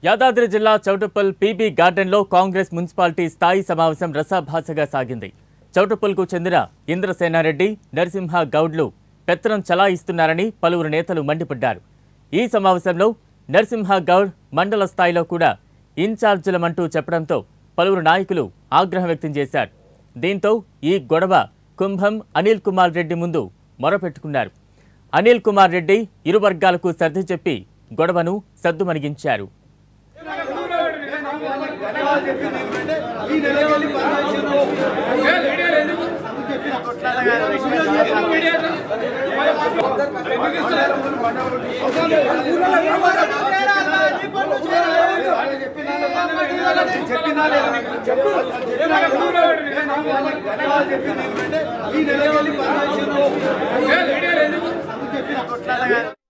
యాదాద్రి జిల్లా చౌటుప్పల్ పీబీ గార్డెన్లో కాంగ్రెస్ మున్సిపాలిటీ స్థాయి సమావేశం రసాభాసగా సాగింది చౌటుప్పల్కు చెందిన ఇంద్రసేనారెడ్డి నరసింహ గౌడ్లు పెత్తనం చలాయిస్తున్నారని పలువురు నేతలు మండిపడ్డారు ఈ సమావేశంలో నరసింహ గౌడ్ మండల స్థాయిలో కూడా ఇన్ఛార్జీలమంటూ చెప్పడంతో పలువురు నాయకులు ఆగ్రహం వ్యక్తం చేశారు దీంతో ఈ గొడవ కుంభం అనిల్ కుమార్ రెడ్డి ముందు మొరపెట్టుకున్నారు అనిల్ కుమార్ రెడ్డి ఇరు వర్గాలకు సర్ది చెప్పి గొడవను సద్దుమణిగించారు ఈ నెలకెళ్ళి పర్మిషన్ చెప్పినా ఈ నెలకెళ్ళి పర్మిషన్ చెప్పిన